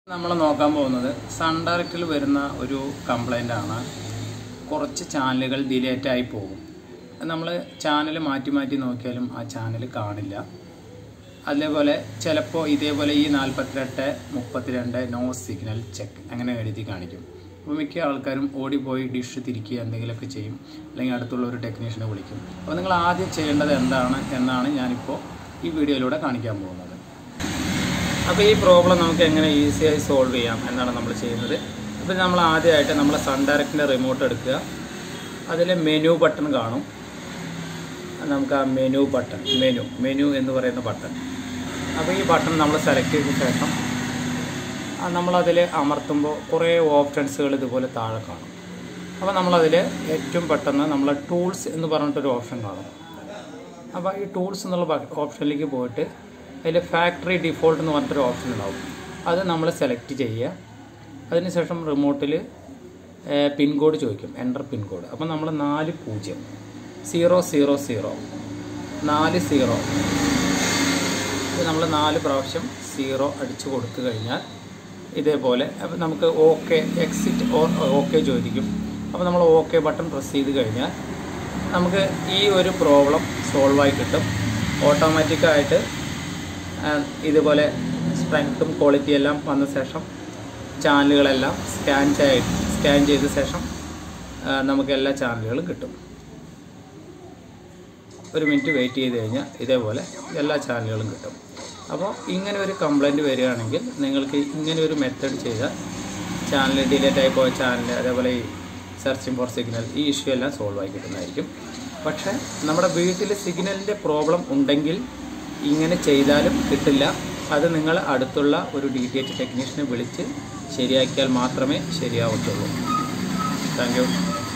നമ്മൾ നോക്കാൻ പോകുന്നത് സൺ ഡയറക്റ്റിൽ വരുന്ന ഒരു കംപ്ലൈൻ്റ് ആണ് കുറച്ച് ചാനലുകൾ ഡിലേറ്റ് ആയി പോകും നമ്മൾ ചാനൽ മാറ്റി മാറ്റി നോക്കിയാലും ആ ചാനൽ കാണില്ല അതേപോലെ ചിലപ്പോൾ ഇതേപോലെ ഈ നാൽപ്പത്തിരണ്ട് മുപ്പത്തിരണ്ട് നോ സിഗ്നൽ ചെക്ക് അങ്ങനെ എഴുതി കാണിക്കും അപ്പോൾ മിക്ക ആൾക്കാരും ഓടിപ്പോയി ഡിഷ് തിരിക്കുക എന്തെങ്കിലുമൊക്കെ ചെയ്യും അല്ലെങ്കിൽ അടുത്തുള്ള ഒരു ടെക്നീഷ്യനെ വിളിക്കും അപ്പോൾ നിങ്ങൾ ആദ്യം ചെയ്യേണ്ടത് എന്താണ് എന്നാണ് ഞാനിപ്പോൾ ഈ വീഡിയോയിലൂടെ കാണിക്കാൻ പോകുന്നത് അപ്പോൾ ഈ പ്രോബ്ലം നമുക്ക് എങ്ങനെ ഈസിയായി സോൾവ് ചെയ്യാം എന്നാണ് നമ്മൾ ചെയ്യുന്നത് അപ്പോൾ നമ്മൾ ആദ്യമായിട്ട് നമ്മൾ സൺ ഡയറക്റ്റിൻ്റെ റിമോട്ട് എടുക്കുക അതിൽ മെനു ബട്ടൺ കാണും നമുക്ക് ആ മെനു ബട്ടൺ മെനു മെനു എന്ന് പറയുന്ന ബട്ടൺ അപ്പോൾ ഈ ബട്ടൺ നമ്മൾ സെലക്ട് ചെയ്ത ശേഷം ആ നമ്മളതിൽ അമർത്തുമ്പോൾ കുറേ ഓപ്ഷൻസുകൾ ഇതുപോലെ താഴെ കാണും അപ്പോൾ നമ്മളതിൽ ഏറ്റവും പെട്ടെന്ന് നമ്മൾ ടൂൾസ് എന്ന് പറഞ്ഞിട്ടൊരു ഓപ്ഷൻ കാണും അപ്പോൾ ഈ ടൂൾസ് എന്നുള്ള ഓപ്ഷനിലേക്ക് പോയിട്ട് അതിൽ ഫാക്ടറി ഡിഫോൾട്ട് എന്ന് പറഞ്ഞിട്ടൊരു ഓപ്ഷൻ ഉണ്ടാവും അത് നമ്മൾ സെലക്ട് ചെയ്യുക അതിനുശേഷം റിമോട്ടിൽ പിൻകോഡ് ചോദിക്കും എൻ്റർ പിൻകോഡ് അപ്പോൾ നമ്മൾ നാല് പൂജ്യം സീറോ സീറോ സീറോ നാല് സീറോ ഇത് നമ്മൾ നാല് പ്രാവശ്യം സീറോ അടിച്ചു കൊടുത്തു കഴിഞ്ഞാൽ ഇതേപോലെ അപ്പോൾ നമുക്ക് ഓക്കെ എക്സിറ്റ് ഓർ ഓക്കെ ചോദിക്കും അപ്പോൾ നമ്മൾ ഓക്കെ ബട്ടൺ പ്രസ് ചെയ്ത് കഴിഞ്ഞാൽ നമുക്ക് ഈ ഒരു പ്രോബ്ലം സോൾവ് ആയി കിട്ടും ഓട്ടോമാറ്റിക്കായിട്ട് ഇതുപോലെ സ്ട്രെങ്ത്തും ക്വാളിറ്റി എല്ലാം വന്ന ശേഷം ചാനലുകളെല്ലാം സ്കാൻ ചെയ്ത് സ്കാൻ ചെയ്ത ശേഷം ആ, നമുക്ക് എല്ലാ ചാനലുകളും കിട്ടും ഒരു മിനിറ്റ് വെയിറ്റ് ചെയ്ത് കഴിഞ്ഞാൽ ഇതേപോലെ എല്ലാ ചാനലുകളും കിട്ടും അപ്പോൾ ഇങ്ങനെ ഒരു കംപ്ലൈൻറ്റ് വരികയാണെങ്കിൽ നിങ്ങൾക്ക് ഇങ്ങനെ ഒരു മെത്തേഡ് ചെയ്താൽ ചാനൽ ഡിലേറ്റ് ആയി പോയ ചാനൽ അതേപോലെ ഈ സെർച്ചിങ് ഫോർ സിഗ്നൽ ഈ ഇഷ്യൂ എല്ലാം സോൾവ് ആയി കിട്ടുന്നതായിരിക്കും പക്ഷേ നമ്മുടെ വീട്ടിൽ സിഗ്നലിൻ്റെ പ്രോബ്ലം ഉണ്ടെങ്കിൽ ഇങ്ങനെ ചെയ്താലും കിട്ടില്ല അത് നിങ്ങൾ അടുത്തുള്ള ഒരു ഡി ടി എച്ച് ടെക്നീഷ്യനെ വിളിച്ച് ശരിയാക്കിയാൽ മാത്രമേ ശരിയാവത്തുള്ളൂ താങ്ക് യു